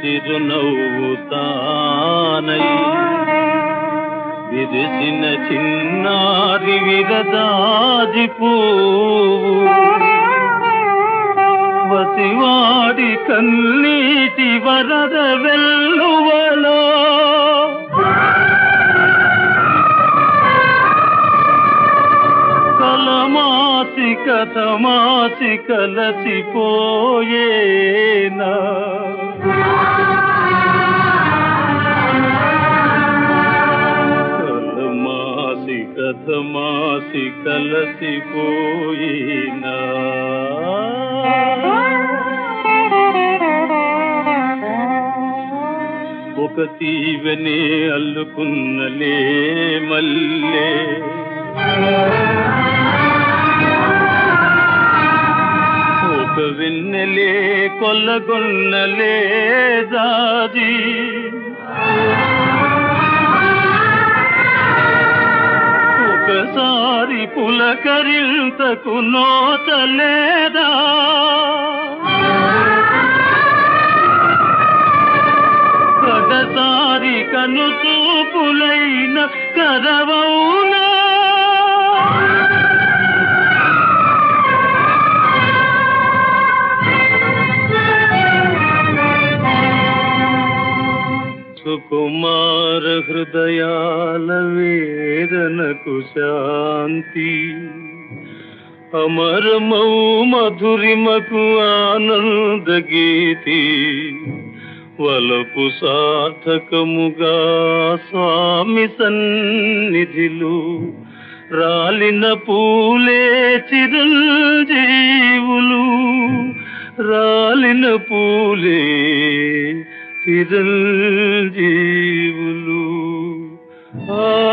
చిరునవ్వుతానై విరిసిన చిన్నారి విరదాజి పువ్వు వసివాడి కన్నీటి వరద వెల్లువలో కలమాసి కథమాసి కలసిపోయేనా కలమాసి కథమాసి కలసిపోయినా ఒక తీవనే అల్లుకున్నలే మల్లే ఒక వెన్నెలే కొల్లగొన్నలే దాది ఒకసారి పులకరింతకు నోతలేదా కడసారి కను చూపులైన కరవౌనా సుకుమార హృదయాల వేదనకు శాంతి అమరమౌ మధురిమకు ఆనంద గీతి వలపు సార్థకముగా స్వామి సన్నిధిలు రాలిన పూలే చిరంజీవులు రాలిన పూలే చిరంజీవులు ఆ